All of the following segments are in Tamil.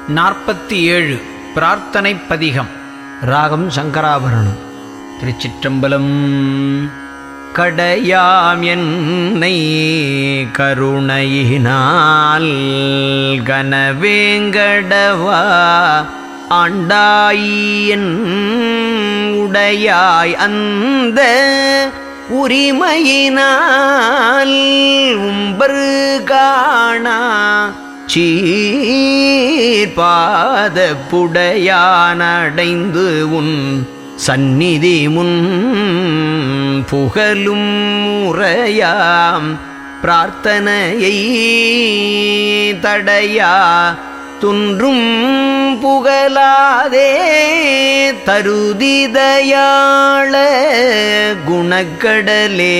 நாற்பத்தி ஏழு பிரார்த்தனை பதிகம் ராகம் சங்கராபரணம் திருச்சிற்றம்பலம் கடையாம் என்னை கருணையினால் கனவேங்கடவா ஆண்டாயின் உடையாய் அந்த உரிமையினால் உம்பர் காணா சீர்பாத புடையானடைந்து உன் சந்நிதி முன் புகழும் முறையாம் பிரார்த்தனையை தடையா துன்றும் புகழாதே தருதிதயாள குணக்கடலே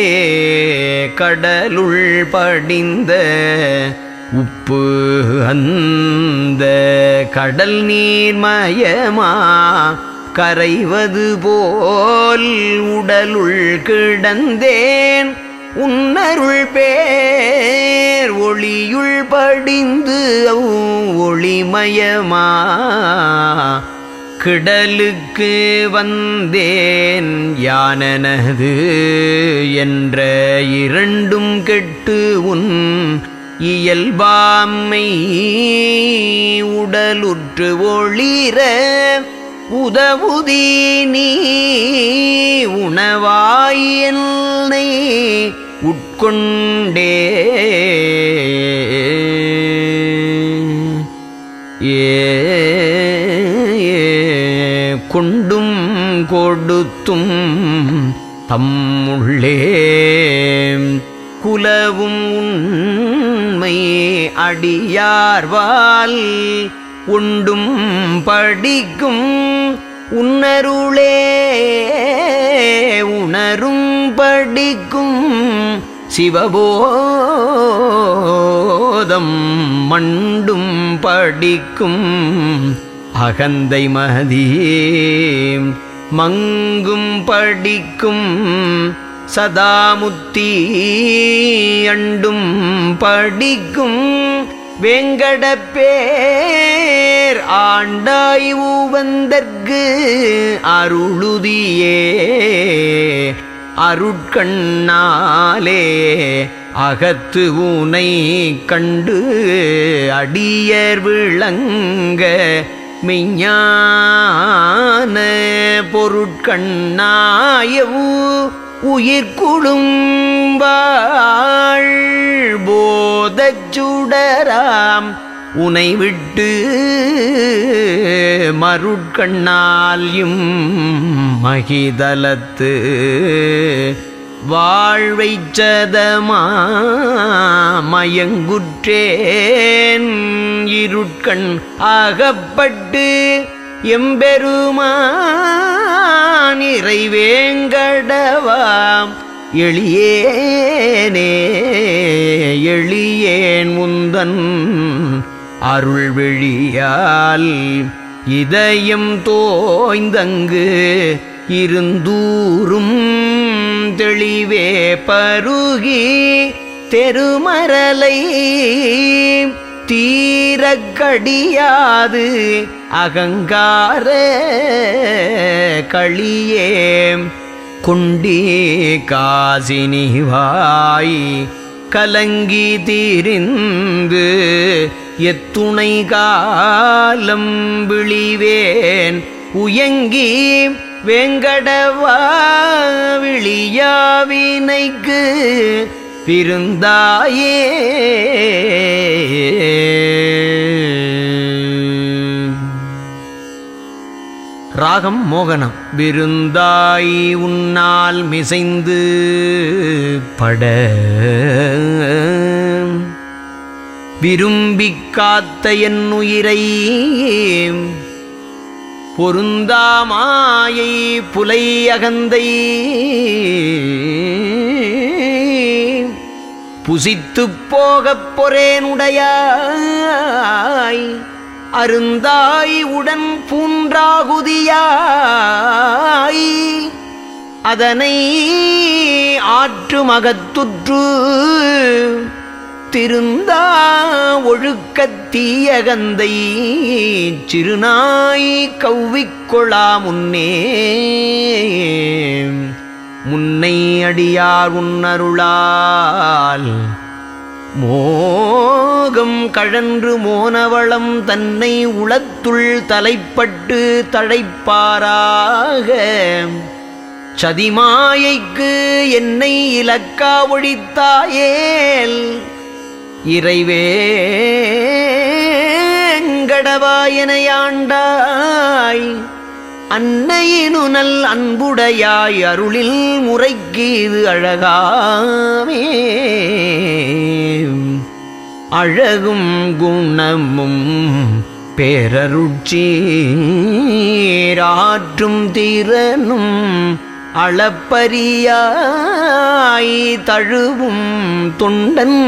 கடலுள் படிந்த உப்பு அந்த கடல் நீர்மயமா கரைவது போல் உடலுள் கிடந்தேன் உன்னருள் பேர் ஒளியுள் படிந்து அவ் ஒளிமயமா கிடலுக்கு வந்தேன் யானனது என்ற இரண்டும் கெட்டு உன் இயல்பாமை உடலுற்று ஒளிர உதவுதி நீ உணவாய் என்னை உட்கொண்டே ஏ கொண்டும் கொடுத்தும் தம்முள்ளே குலவும் உண்மை அடியார்வால் உண்டும் படிக்கும் உன்னருளே உணரும் படிக்கும் சிவபோதம் மண்டும் படிக்கும் அகந்தை மதி மங்கும் படிக்கும் சதாமுத்தி அண்டும் படிக்கும் வெங்கடப்பேர் ஆண்டாய் உவந்தற்கு அருளுதியே அருட்கண்ணாலே அகத்து உனை கண்டு அடியர் விளங்க மெய்ஞான பொருட்கண்ணாயவு உயிர்குழும் வாழ் போதச் சுடராம் உனை விட்டு மருட்கண்ணால்யும் மகிதலத்து வாழ்வைச் சதமா மயங்குற்றேன் இருட்கண் அகப்பட்டு எம்பெருமான் இறைவேங்கடவாம் எளியேனே எளியேன் முந்தன் அருள் வெளியால் இதயம் தோய்ந்தங்கு இருந்தூரும் தெளிவே பருகி தெருமரலை தீரக்கடியாது அகங்கார களியே குண்டி காசினிவாய் கலங்கி திரிந்து எத்துணை காலம் விழிவேன் உயங்கி வெங்கடவா விழியாவினைக்கு பிருந்தாயே ராகம் மோகனம் விருந்தாய் உன்னால் மிசைந்து பட விரும்பிக் காத்த என் உயிரை பொருந்தாமாயை புலை அகந்தை புசித்துப் போகப் பொறேனுடையாய் அருந்தாய் உடன் பூன்றாகுதியாய் அதனை ஆற்று மகத்துற்று திருந்தா ஒழுக்கத் தீயகந்தை சிறுநாய் கவ்விக்கொள்ளா முன்னே முன்னை அடியார் உன்னருளால் மோகம் கழன்று மோனவளம் தன்னை உளத்துள் தலைப்பட்டு தழைப்பாராக சதிமாயைக்கு என்னை இலக்கா ஒழித்தாயேல் இறைவேங்கடவாயனையாண்டாய் அன்னையினுனல் அன்புடையாய் அருளில் முறைக்கு இது அழகாமே அழகும் குணமும் பேரருட்சீராற்றும் திறனும் அளப்பரியாய் தழுவும் தொண்டன்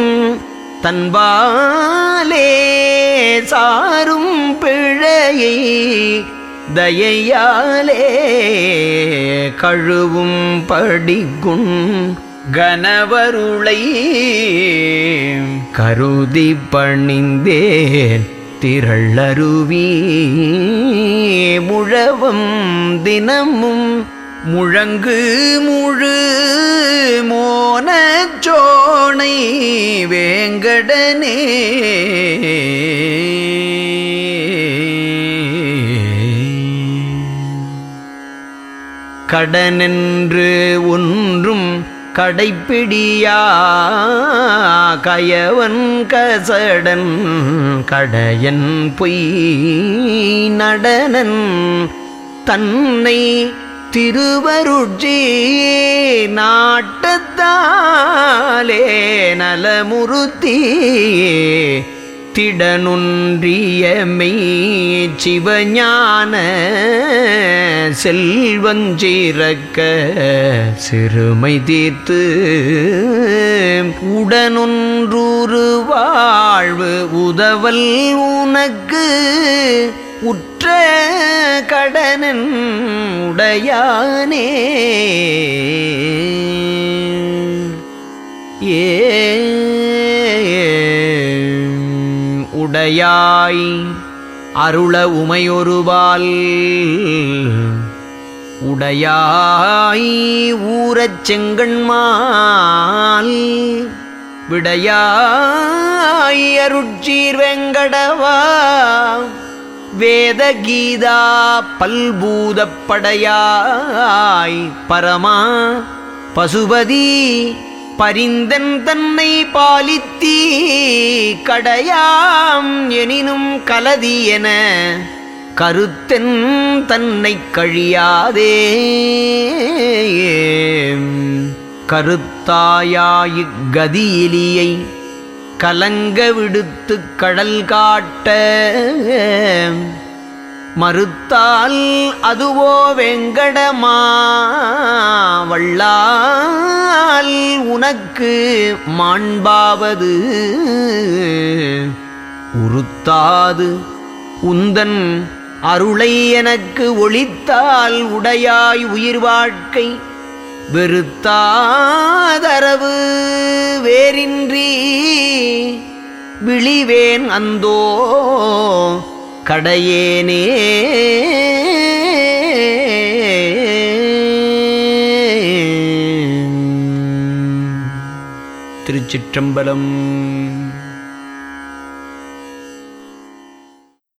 தன்பாலே சாரும் பிழையை தயையாலே கழுவும் படிக்குண் கனவருளை கருதி பணிந்தேன் திரளருவி முழவம் தினமும் முழங்கு முழு மோனச்சோனை வேங்கடனே கடனென்று ஒன்றும் கடைப்பிடியா கயவன் கசடன் கடையன் பொய் நடனன் தன்னை திருவருட்சி நாட்டத்தாலே நலமுறுத்தி திடனொன்றியமை சிவஞான செல்வஞ்சிறக்க சிறுமை தீர்த்து உடனொன்றூறு வாழ்வு உதவல் உனக்கு உற்ற கடனன் உடையானே ஏ உடையாய் அருள உமையொருபால் உடையாய் ஊரச் செங்கண்மால் விடையாய் அருட்சீர் வெங்கடவா வேத கீதா பல்பூதப்படையாய் பரமா பசுபதி பரிந்தன் தன்னை பாலித்தீ கடையாம் எனினும் கலதி என கருத்தென் தன்னை கழியாதே கருத்தாயாயிக்கதியிலியை கலங்க விடுத்து கடல் காட்ட மறுத்தால் அதுவோ வெங்கடமா வள்ளால் உனக்கு மாண்பாவது உறுத்தாது உந்தன் அருளை எனக்கு ஒளித்தால் உடையாய் உயிர் வாழ்க்கை வெறுத்தாதரவு வேறின்றி விழிவேன் அந்தோ கடையேனே திருச்சிற்றம்பலம்